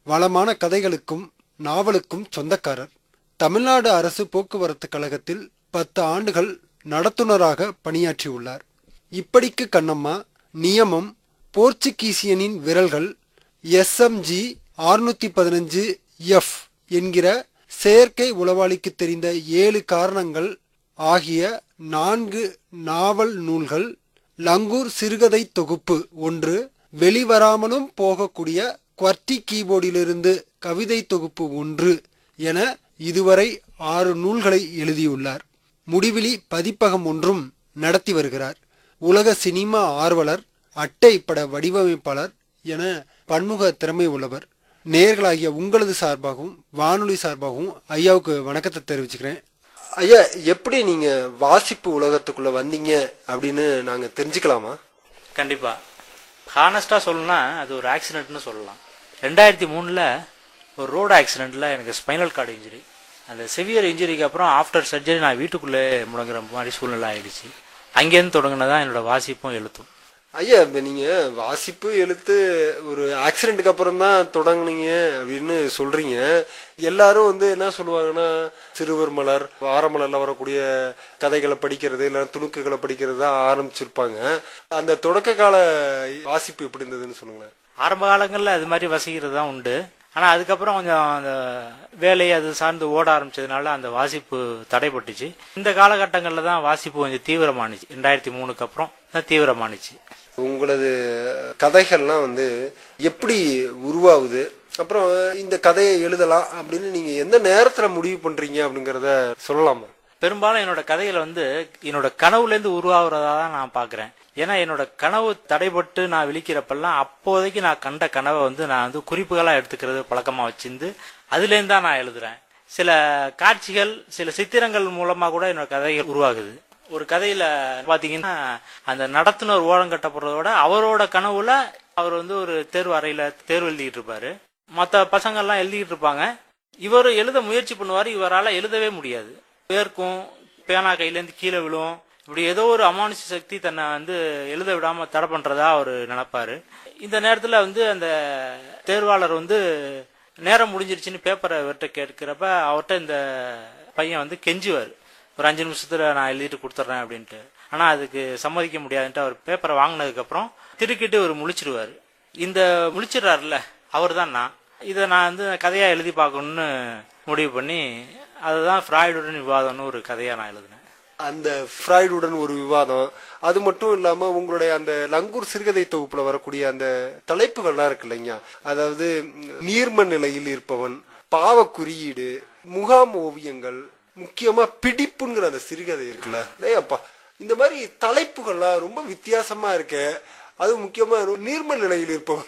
வளமான கதைகளுக்கும் நாவலுக்கும் சொந்தக்காரர் தமிழ்நாடு அரசு போக்குவரத்து கழகத்தில் பத்து ஆண்டுகள் நடத்துனராக பணியாற்றியுள்ளார் இப்படிக்கு கண்ணம்மா நியமம் போர்ச்சுகீசியனின் விரல்கள் எஸ்எம்ஜி ஆறுநூத்தி பதினஞ்சு எஃப் என்கிற செயற்கை உளவாளிக்கு தெரிந்த ஏழு காரணங்கள் ஆகிய நான்கு நாவல் நூல்கள் லங்கூர் சிறுகதை தொகுப்பு ஒன்று வெளிவராமலும் போகக்கூடிய குவர்ட்டி கீபோர்டிலிருந்து கவிதை தொகுப்பு ஒன்று என இதுவரை ஆறு நூல்களை எழுதியுள்ளார் முடிவிலி பதிப்பகம் ஒன்றும் நடத்தி வருகிறார் உலக சினிமா ஆர்வலர் அட்டை பட வடிவமைப்பாளர் என பன்முக திறமை உள்ளவர் நேர்களாகிய உங்களது சார்பாகவும் வானொலி சார்பாகவும் ஐயாவுக்கு வணக்கத்தை தெரிவிச்சுக்கிறேன் ஐயா எப்படி நீங்க வாசிப்பு உலகத்துக்குள்ள வந்தீங்க அப்படின்னு நாங்க தெரிஞ்சுக்கலாமா கண்டிப்பாக ஹானஸ்ட்டாக சொல்லணும்னா அது ஒரு ஆக்சிடென்ட்னு சொல்லலாம் ரெண்டாயிரத்தி மூணில் ஒரு ரோடு ஆக்சிடெண்ட்டில் எனக்கு ஸ்பைனல் கார்டு இன்ஜுரி அந்த சிவியர் இன்ஜுரிக்கு அப்புறம் ஆஃப்டர் சர்ஜரி நான் வீட்டுக்குள்ளே முடங்குற மாதிரி சூழ்நிலை ஆயிடுச்சு அங்கேருந்து தொடங்கினதான் என்னோட வாசிப்பும் எழுத்தும் ஐயா இப்ப நீங்க வாசிப்பு எழுத்து ஒரு ஆக்சிடென்ட்டுக்கு அப்புறம் தான் தொடங்குனீங்க அப்படின்னு சொல்றீங்க எல்லாரும் வந்து என்ன சொல்லுவாங்கன்னா சிறுவர் மலர் வாரமலர்ல வரக்கூடிய கதைகளை படிக்கிறது இல்ல துணுக்குகளை படிக்கிறது தான் ஆரம்பிச்சிருப்பாங்க அந்த தொடக்க கால வாசிப்பு எப்படி இருந்ததுன்னு சொல்லுங்களேன் ஆரம்ப காலங்களில் அது மாதிரி வசிக்கிறது தான் உண்டு ஆனால் அதுக்கப்புறம் கொஞ்சம் அந்த வேலை அது சார்ந்து ஓட ஆரம்பிச்சதுனால அந்த வாசிப்பு தடைப்பட்டுச்சு இந்த காலகட்டங்களில் தான் வாசிப்பு கொஞ்சம் தீவிரமானுச்சு ரெண்டாயிரத்தி மூணுக்கு அப்புறம் தான் தீவிரமானுச்சு உங்களது கதைகள்லாம் வந்து எப்படி உருவாகுது அப்புறம் இந்த கதையை எழுதலாம் அப்படின்னு நீங்க எந்த நேரத்துல முடிவு பண்றீங்க அப்படிங்கறத சொல்லலாமா பெரும்பாலும் என்னோட கதைகள் வந்து என்னோட கனவுலேருந்து உருவாகிறதா தான் நான் பார்க்குறேன் ஏன்னா என்னோட கனவு தடைபட்டு நான் விழிக்கிறப்பெல்லாம் அப்போதைக்கு நான் கண்ட கனவை வந்து நான் வந்து குறிப்புகளாக எடுத்துக்கிறது பழக்கமாக வச்சிருந்து அதுலேருந்து தான் நான் எழுதுறேன் சில காட்சிகள் சில சித்திரங்கள் மூலமாக கூட என்னோட கதைகள் உருவாகுது ஒரு கதையில பாத்தீங்கன்னா அந்த நடத்துனர் ஓரம் கட்டப்படுறதோட அவரோட கனவுல அவர் வந்து ஒரு தேர்வு அறையில தேர்வு எழுதிட்டு இருப்பாரு மற்ற பசங்கள்லாம் எழுதிட்டு இருப்பாங்க இவர் எழுத முயற்சி பண்ணுவார் இவரால் எழுதவே முடியாது பேர்க்கும் பேனா கையிலேருந்து கீழே விழும் இப்படி ஏதோ ஒரு அமானுஷ சக்தி தன்னை வந்து எழுத விடாம தடை பண்றதா அவர் நினைப்பாரு இந்த நேரத்துல வந்து அந்த தேர்வாளர் வந்து நேரம் முடிஞ்சிருச்சுன்னு பேப்பரை இவர்கிட்ட கேட்கிறப்ப அவர்கிட்ட இந்த பையன் வந்து கெஞ்சுவார் ஒரு அஞ்சு நிமிஷத்துல நான் எழுதிட்டு கொடுத்துட்றேன் அப்படின்ட்டு ஆனா அதுக்கு சம்மதிக்க முடியாதுன்ட்டு அவர் பேப்பரை வாங்கினதுக்கு அப்புறம் திருக்கிட்டு அவர் முழிச்சிருவாரு இந்த முழிச்சிடுறாருல்ல அவர் தான் நான் இதை நான் வந்து கதையா எழுதி பார்க்கணும்னு முடிவு பண்ணி அதுதான் ஃப்ராய்டுடன் விவாதம்னு ஒரு கதையா நான் எழுதினேன் அந்த ஃப்ராய்டுடன் ஒரு விவாதம் அது மட்டும் இல்லாம உங்களுடைய அந்த லங்கூர் சிறுகதை தொகுப்புல வரக்கூடிய அந்த தலைப்புகள்லாம் இருக்கு இல்லைங்க அதாவது நீர்ம நிலையில் இருப்பவன் பாவ குறியீடு முகாம் ஓவியங்கள் முக்கியமா பிடிப்புங்கிற அந்த சிறுகதை இருக்குல்ல டேய் அப்பா இந்த மாதிரி தலைப்புகள்லாம் ரொம்ப வித்தியாசமா இருக்கு அது முக்கியமா நீர்ம நிலையில் இருப்பவன்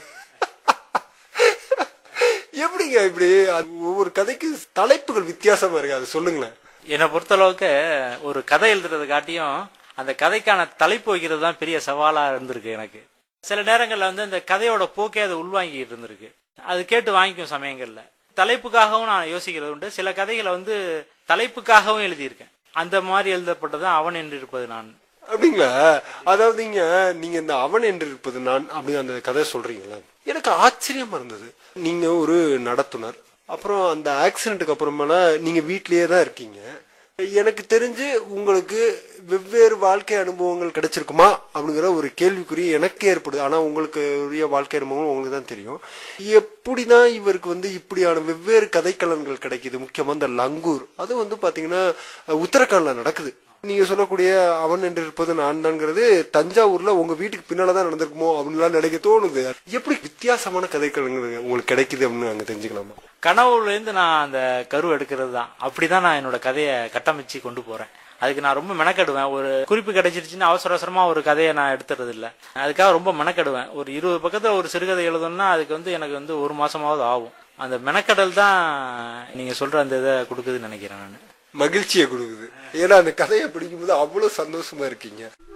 எப்படிங்க இப்படி அது ஒவ்வொரு கதைக்கு தலைப்புகள் வித்தியாசமா இருக்கு அது சொல்லுங்களேன் என்னை பொறுத்தளவுக்கு ஒரு கதை எழுதுறது காட்டியும் அந்த கதைக்கான தலைப்பு வைக்கிறது தான் பெரிய சவாலா இருந்திருக்கு எனக்கு சில நேரங்கள்ல வந்து அந்த கதையோட போக்கே அதை உள்வாங்கிட்டு இருந்திருக்கு அது கேட்டு வாங்கிக்கும் சமயங்கள்ல தலைப்புக்காகவும் நான் யோசிக்கிறது உண்டு சில கதைகளை வந்து தலைப்புக்காகவும் எழுதியிருக்கேன் அந்த மாதிரி எழுதப்பட்டதான் அவன் என்று இருப்பது நான் அப்படிங்களா அதாவதுங்க நீங்க இந்த அவன் என்று இருப்பது நான் அப்படி அந்த கதை சொல்றீங்களா எனக்கு ஆச்சரியமா இருந்தது நீங்க ஒரு நடத்துனர் அப்புறம் அந்த ஆக்சிடென்ட்டுக்கு அப்புறமேல நீங்க வீட்லயே தான் இருக்கீங்க எனக்கு தெரிஞ்சு உங்களுக்கு வெவ்வேறு வாழ்க்கை அனுபவங்கள் கிடைச்சிருக்குமா அப்படிங்கிற ஒரு கேள்விக்குறி எனக்கு ஏற்படுது ஆனா உங்களுக்கு உரிய வாழ்க்கை அனுபவம் உங்களுக்கு தான் தெரியும் எப்படிதான் இவருக்கு வந்து இப்படியான வெவ்வேறு கதைக்களன்கள் கிடைக்குது முக்கியமா இந்த லங்கூர் அது வந்து பாத்தீங்கன்னா உத்தரகாண்ட்ல நடக்குது நீங்க சொல்லக்கூடிய அவன் என்று இருப்பது நான் தான்ங்கிறது தஞ்சாவூர்ல உங்க வீட்டுக்கு பின்னாலதான் நடந்திருக்குமோ அப்படின்லாம் நினைக்க தோணுது எப்படி வித்தியாசமான கதைக்களங்கள் உங்களுக்கு கிடைக்குது அப்படின்னு அங்க தெரிஞ்சுக்கலாமா கனவுல இருந்து நான் அந்த கரு எடுக்கிறது தான் அப்படிதான் நான் என்னோட கதையை கட்டமைச்சு கொண்டு போறேன் அதுக்கு நான் ரொம்ப மெனக்கெடுவேன் ஒரு குறிப்பு கிடைச்சிருச்சுன்னு அவசர அவசரமா ஒரு கதையை நான் எடுத்துறது இல்ல அதுக்காக ரொம்ப மெனக்கெடுவேன் ஒரு இருபது பக்கத்துல ஒரு சிறுகதை எழுதணும்னா அதுக்கு வந்து எனக்கு வந்து ஒரு மாசமாவது ஆகும் அந்த மெனக்கடல் தான் நீங்க சொல்ற அந்த இதை கொடுக்குதுன்னு நினைக்கிறேன் நான் மகிழ்ச்சியை கொடுக்குது ஏன்னா அந்த கதையை படிக்கும்போது அவ்வளவு சந்தோஷமா இருக்கீங்க